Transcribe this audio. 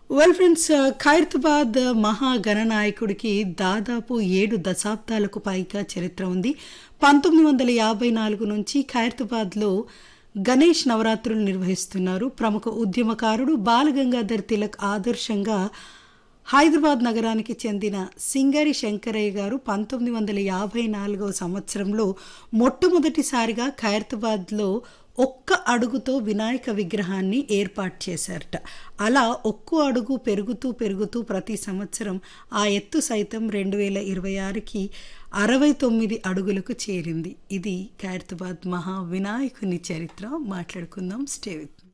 well friends Khairatabad మహాగణనాయకుడికి దాదాపు ఏడు దశాబ్దాలకు పైగా చరిత్ర ఉంది పంతొమ్మిది వందల యాభై నాలుగు నుంచి ఖైరతాబాద్లో గణేష్ నవరాత్రులు నిర్వహిస్తున్నారు ప్రముఖ ఉద్యమకారుడు బాలగంగాధర్ తిలక్ ఆదర్శంగా హైదరాబాద్ నగరానికి చెందిన సింగరి శంకరయ్య గారు పంతొమ్మిది వందల యాభై నాలుగవ సంవత్సరంలో మొట్టమొదటిసారిగా ఖైరతాబాద్లో ఒక్క అడుగుతో వినాయక విగ్రహాన్ని ఏర్పాటు చేశారట అలా ఒక్కో అడుగు పెరుగుతూ పెరుగుతూ ప్రతి సంవత్సరం ఆ ఎత్తు సైతం రెండు వేల ఇరవై ఆరుకి అరవై తొమ్మిది అడుగులకు చేరింది ఇది ఖైరతాబాద్ మహా వినాయకుని చరిత్ర మాట్లాడుకుందాం స్టే విత్